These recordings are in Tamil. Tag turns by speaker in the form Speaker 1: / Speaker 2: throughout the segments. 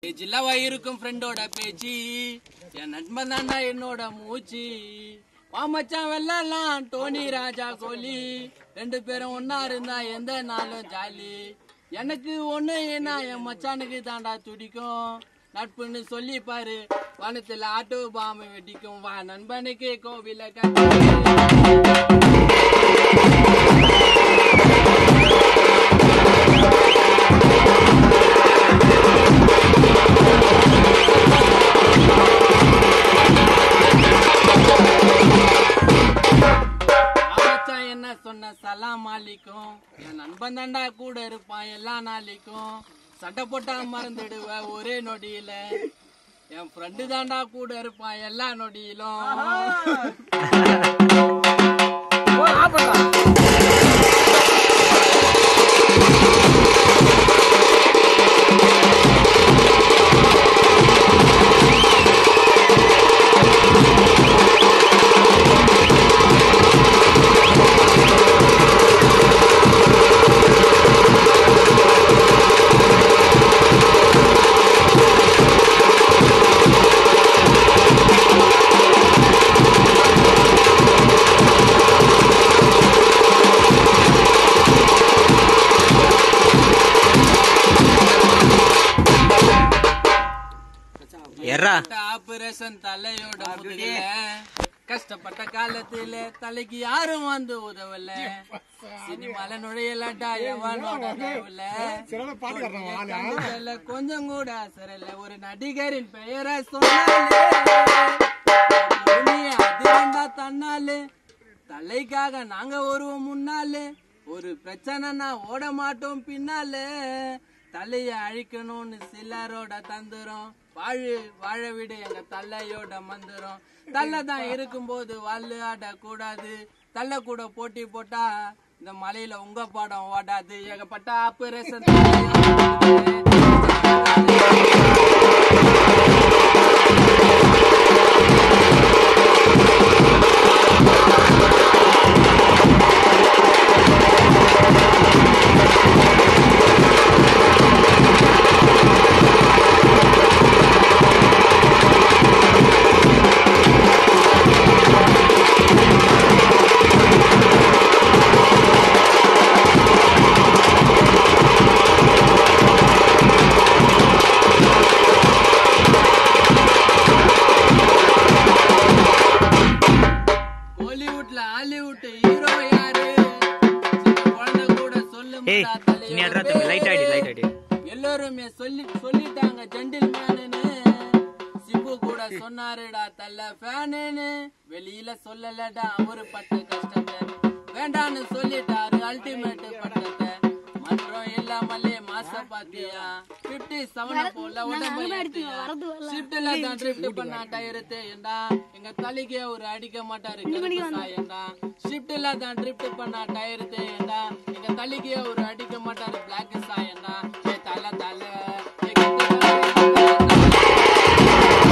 Speaker 1: ஜில்லாவா இருக்கும் ஃப்ரெண்டோட பேச்சு என் நண்பன் தாண்டா என்னோட மூச்சு மாமச்சான் வெள்ளலாம் டோனி ராஜா கோலி ரெண்டு பேரும் ஒன்னா இருந்தா எந்த நாளும் ஜாலி எனக்கு ஒண்ணு என்ன என் மச்சானுக்கு தாண்டா துடிக்கும் நட்புன்னு சொல்லி பாரு வானத்துல ஆட்டோ பாம்பு வெடிக்கும் வா நண்பனுக்கு கோவில கட்டு மச்சான் என்ன சொன்ன சலாம் அலிக்கும் என் நண்பன் தாண்டா கூட இருப்பான் எல்லா நாளைக்கும் சண்டை போட்டா மறந்துடுவ ஒரே நொடியில என் ஃப்ரெண்டு தாண்டா கூட இருப்பான் எல்லா நொடியிலும்
Speaker 2: எர்ரா
Speaker 1: ஆபரேஷன் தலையோட முதுகுல கஷ்டப்பட்ட காலத்துல தலைக்கு யாரும் வந்து உதவல சினிமால நுழையலடா எவனோட தயவுல. கண்ணுல கொஞ்சம் கூட அசரல ஒரு நடிகரின் பெயரை சொன்னாலே பூமியை அதிரண்டா தன்னாலே தலைக்காக நாங்க வருவோம் முன்னாலே ஒரு பிரச்சனைனா ஓட மாட்டோம் பின்னாலே தலைய அழிக்கணும்னு சிலரோட தந்துரும் வாழு வாழ விடு எங்க தலையோட மந்திரம் தள்ள தான் இருக்கும்போது வாழு ஆட கூடாது தள்ள கூட போட்டி போட்டா இந்த மலையில உங்க பாடம் ஓடாது ஏகப்பட்ட ஆபரேஷன் பாலிவுட்ல ஹாலிவுட் ஹீரோ யாரு சின்ன குழந்தை கூட சொல்லும்
Speaker 2: ஏய் நீ அட்ரா தம்பி லைட் ஆடி லைட் ஆடி
Speaker 1: எல்லாருமே சொல்லி சொல்லிட்டாங்க ஜெண்டில் மேனு சிம்பு கூட சொன்னாருடா தள்ள ஃபேனுன்னு வெளியில சொல்லலடா அவரு பட்ட கஷ்டத்தை வேண்டான்னு சொல்லிட்டாரு அல்டிமேட் பட்டத்தை மன்றம் இல்லாமலே மாச பாத்தியா பிப்டி செவன் போல உடம்பு ஏத்தியா ஷிப்ட்ல தான் ட்ரிப்ட் பண்ணா டயர் தேயண்டா எங்க தலைக்கே ஒரு அடிக்க மாட்டாரு கருப்பு சாயண்டா ஷிப்ட்ல தான் ட்ரிப்ட் பண்ணா டயர் தேயண்டா எங்க தலைக்கே ஒரு அடிக்க மாட்டாரு பிளாக் சாயண்டா ஏ தல தல ஏ கெட்ட தல, ஏ தல தல.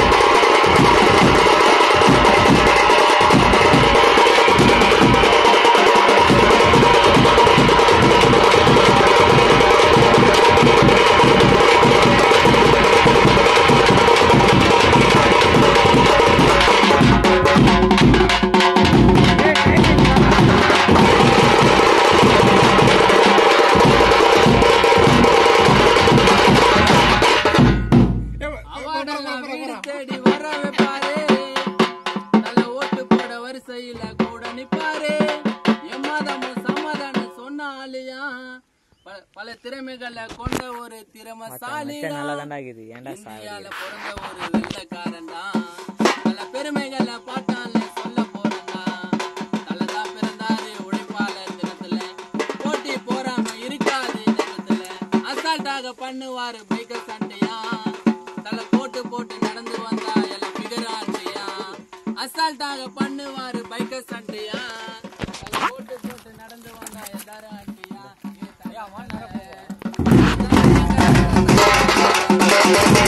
Speaker 1: அவார்டெல்லாம் வீடு தேடி வர வைப்பாரு நல்ல ஓட்டு போட வரிசையில கூட நிப்பாரு எம்மாதமும் சமாதானம் சொன்ன ஆளியா ப- பல திறமைகளை கொண்ட ஒரு திறமசாலி
Speaker 2: நல்லா தாண்டா இருக்குது ஏன்டா சார்
Speaker 1: இந்தியால பிறந்த ஒரு வெள்ளக்காரன் தான் பல பெருமைகளை பாட்டால சொல்ல போறேன்டா தலைதான் பிறந்தாரு உழைப்பாளர் தினத்துல போட்டி போறாம இருக்காது நேரத்துல அசால்ட்டாக பண்ணுவாரு பைக்க சண்டையா தலை போட்டு போட்டு நடந்து வந்தா எல்லாம் பிகராச்சியா அசால்ட்டாக பண்ணுவாரு பைக்க சண்டையா தலை போட்டு போட்டு நடந்து வந்தா எல்லாரும் ஆச்சியா ஏ தலையா, வா, நடப்போம்.